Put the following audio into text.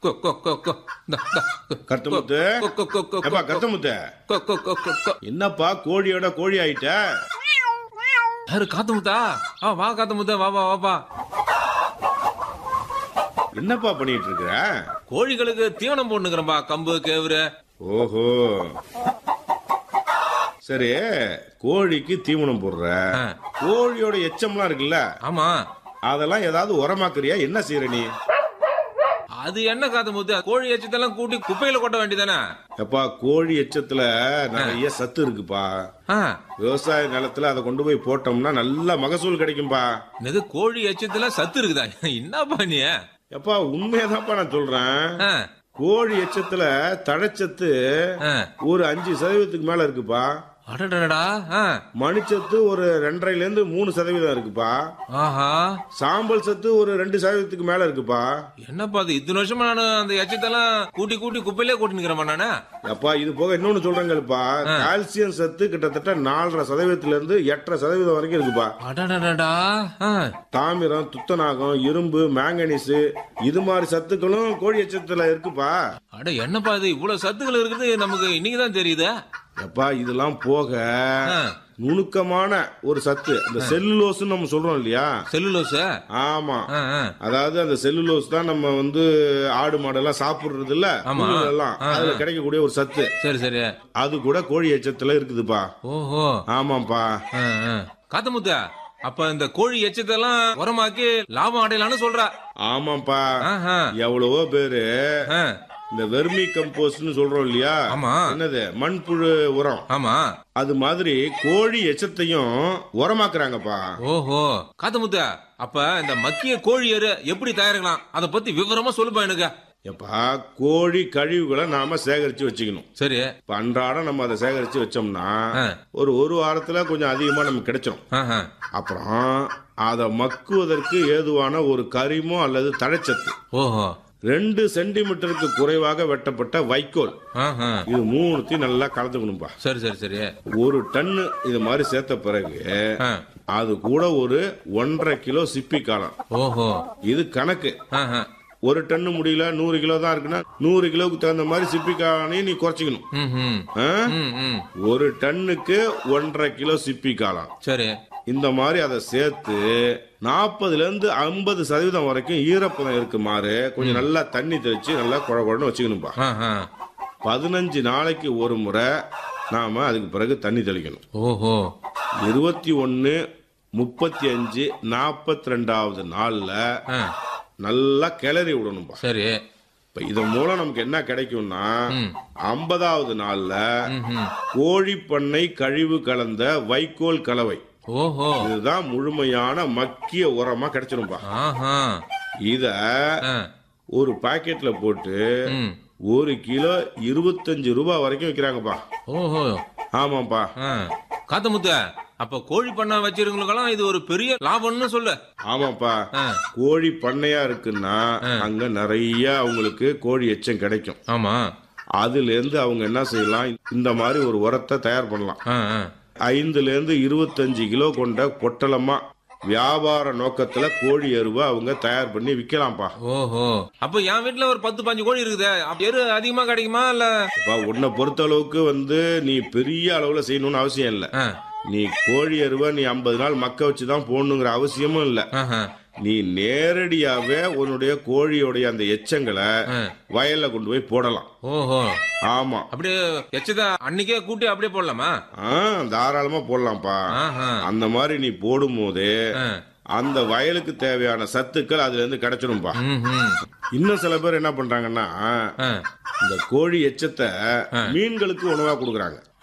கொ கொ கொ கொ இந்தா, இந்தா. கருத்தமுத்து கொ கொ கொ கொ ஏப்பா கருத்தமுத்து கொ கொ கொ கொ கொ என்னப்பா கோழியோட கோழி ஆயிட்ட யாரு காத்தமுத்தா ஆ வா காத்தமுத்தா வா வா வாப்பா என்னப்பா பண்ணிட்டு இருக்கிற கோழிகளுக்கு தீவனம் போட்டுக்கிறேன்பா கம்பு கேவுரு ஓஹோ சரி கோழிக்கு தீவனம் போடுற ஆ. கோழியோட எச்சம்லாம் இருக்குல்ல ஆமா அதெல்லாம் ஏதாவது உரமாக்குறியா என்ன செய்யற நீ அது என்ன காத்தமுத்து கோழி எச்சத்தெல்லாம் கூட்டி குப்பையில கொட்ட வேண்டியதானே எப்பா கோழி எச்சத்துல நிறைய சத்து இருக்குப்பா ஆ விவசாய நிலத்துல அதை கொண்டு போய் போட்டோம்னா நல்ல மகசூல் கிடைக்கும்பா இது கோழி எச்சத்துல சத்து இருக்குதா என்னப்பா நீ எப்பா உண்மையதான்ப்பா நான் சொல்றேன் ஆ, கோழி எச்சத்துல தழைச்சத்து ஆ. ஒரு அஞ்சு சதவீதத்துக்கு மேல இருக்குப்பா அடடடடா ஆ, மணிச்சத்து ஒரு ரெண்டரைல இருந்து மூணு சதவீதம் இருக்குப்பா ஆஹா சாம்பல் சத்து ஒரு ரெண்டு சதவீதத்துக்கு மேல இருக்குப்பா என்னப்பா அது இத்தனை வருஷமா நான் அந்த எச்சத்தெல்லாம் கூட்டி கூட்டி குப்பையிலே கூட்டி நிக்கிறேன் நானு அப்பா இது போக இன்னொன்னு சொல்றேங்கப்பா கால்சியம் சத்து கிட்டத்தட்ட நாலரை சதவீதத்துல இருந்து எட்டரை சதவீதம் வரைக்கும் இருக்குப்பா அடடடடா ஆ, தாமிரம் துத்தநாகம் இரும்பு மேங்கனீஸ் இது மாதிரி சத்துக்களும் கோழி எச்சத்துல இருக்குப்பா அட என்னப்பா இது இவ்வளவு சத்துக்கள் இருக்குது நமக்கு இன்னைக்கு தான் தெரியுது எப்பா இதெல்லாம் போக ஆ, நுணுக்கமான ஒரு சத்து அந்த செல்லுலோஸ் நம்ம சொல்றோம் இல்லையா செல்லுலோஸ் ஆமா ஆ, ஆ. அதாவது அந்த செல்லுலோஸ் தான் நம்ம வந்து ஆடு மாடெல்லாம் சாப்பிடுறது இல்ல ஆமா. புல்லுல எல்லாம் அதுல கிடைக்கக்கூடிய ஒரு சத்து சரி சரி அது கூட கோழி எச்சத்துல இருக்குதுப்பா ஓஹோ ஆமாப்பா ஆ, ஆ. காத்தமுத்த அப்ப இந்த கோழி எச்சத்தெல்லாம் உரமாக்கி லாபம் அடையலாம்னு சொல்ற ஆமாப்பா ஆஹா. எவ்வளவோ பேரு ஆ, இந்த வெர்மி கம்போஸ்ட்னு சொல்றோம் இல்லையா ஆமா. என்னது மண்புழு உரம் ஆமா அது மாதிரி கோழி எச்சத்தையும் உரமாக்குறாங்கப்பா ஓஹோ காத்தமுத்த அப்ப இந்த மக்கிய கோழி எரு எப்படி தயாரிக்கலாம் அத பத்தி விவரமா சொல்லுப்பா எனக்கு எப்பா கோழி கழிவுகளை நாம சேகரிச்சு வச்சுக்கணும் சரி இப்ப அன்றாடம் நம்ம அதை சேகரிச்சு வச்சோம்னா ஆ. ஒரு ஒரு வாரத்துல கொஞ்சம் அதிகமா நமக்கு கிடைச்சிரும் ஆஹா. அப்புறம் அதை மக்குவதற்கு ஏதுவான ஒரு கரிமோ அல்லது தழைச்சத்து ஓஹோ ரெண்டு சென்டிமீட்டருக்கு குறைவாக வெட்டப்பட்ட வைக்கோல் ஆஹா. இது மூணுத்தையும் நல்லா கலந்துக்கணும்பா சரி சரி சரி ஒரு டன்னு இது மாதிரி சேர்த்த பிறகு ஆ. அது கூட ஒரு ஒன்றரை கிலோ சிப்பி காலம் ஓஹோ இது கணக்கு ஆஹா. ஒரு டன்னு முடியல நூறு கிலோ தான் இருக்குன்னா நூறு கிலோவுக்கு தகுந்த மாதிரி சிப்பி காலையும் நீ குறைச்சிக்கணும் ம், ம். ஆ? ம், ம். ஒரு டன்னுக்கு ஒன்றரை கிலோ சிப்பி காலம் சரி இந்த மாதிரி அதை சேர்த்து நாற்பதுல இருந்து ஐம்பது சதவீதம் வரைக்கும் ஈரப்பதம் இருக்குமாறு கொஞ்சம் நல்லா தண்ணி தெளிச்சு நல்லா குழ குழன்னு வச்சுக்கணும்பா ஆஹா. பதினஞ்சு நாளைக்கு ஒரு முறை நாம அதுக்கு பிறகு தண்ணி தெளிக்கணும் ஓஹோ இருபத்தி ஒன்னு முப்பத்தி அஞ்சு நாற்பத்தி ரெண்டாவது நாள்ல ஆ. நல்லா கிளறி விடணும்பா சரி இப்ப இதன் மூலம் நமக்கு என்ன கிடைக்கும்னா ம். ஐம்பதாவது நாள்ல ம்ஹும். கோழி பண்ணை கழிவு கலந்த வைக்கோல் கலவை ஓஹோ இதுதான் முழுமையான மக்கிய உரமா கிடைச்சிரும்பா ஆஹா இத ஆ. ஒரு பாக்கெட்ல போட்டு ம். ஒரு கிலோ இருபத்தஞ்சு ரூபாய் வரைக்கும் விற்கிறாங்கப்பா ஓஹோ ஆமாப்பா ஆ. காத்தமுத்த அப்ப கோழி பண்ண வச்சிருக்கவங்களுக்கெல்லாம் இது ஒரு பெரிய லாபம்னு சொல்லு ஆமாப்பா ஆ. கோழி பண்ணையா இருக்குன்னா அங்க நிறைய அவங்களுக்கு கோழி எச்சம் கிடைக்கும் ஆமா அதுல இருந்து அவங்க என்ன செய்யலாம் இந்த மாதிரி ஒரு உரத்தை தயார் பண்ணலாம் ஆ, ஆ. ஐந்துல இருந்து இருபத்தஞ்சு கிலோ கொண்ட பொட்டலமா வியாபார நோக்கத்துல கோழி எருவை அவங்க தயார் பண்ணி விக்கலாம்ப்பா ஓஹோ அப்ப என் வீட்டுல ஒரு பத்து பாஞ்சு கோழி இருக்குதே அப்ப எரு அதிகமா கிடைக்குமா இல்ல அப்பா உன்னை பொறுத்த அளவுக்கு வந்து நீ பெரிய அளவுல செய்யணும்னு அவசியம் இல்ல ஆ. நீ கோழி எருவை நீ ஐம்பது நாள் மக்க வச்சுதான் போடணுங்கிற அவசியமும் இல்ல ஆஹா. நீ நேரடியாவே உன்னுடைய கோழியோடைய அந்த எச்சங்களை ஆ. வயல்ல கொண்டு போய் போடலாம் ஓஹோ ஆமா அப்படியே எச்சதா அன்னைக்கே கூட்டி அப்படியே போடலாமா ஆ தாராளமா போடலாம்ப்பா ஆஹா. அந்த மாதிரி நீ போடும் போது ஆ. அந்த வயலுக்கு தேவையான சத்துக்கள் அதுல இருந்து கிடைச்சிடும்பா ம்ஹும். இன்னும் சில பேர் என்ன பண்றாங்கன்னா ஆ. இந்த கோழி எச்சத்தை மீன்களுக்கு உணவா கொடுக்குறாங்க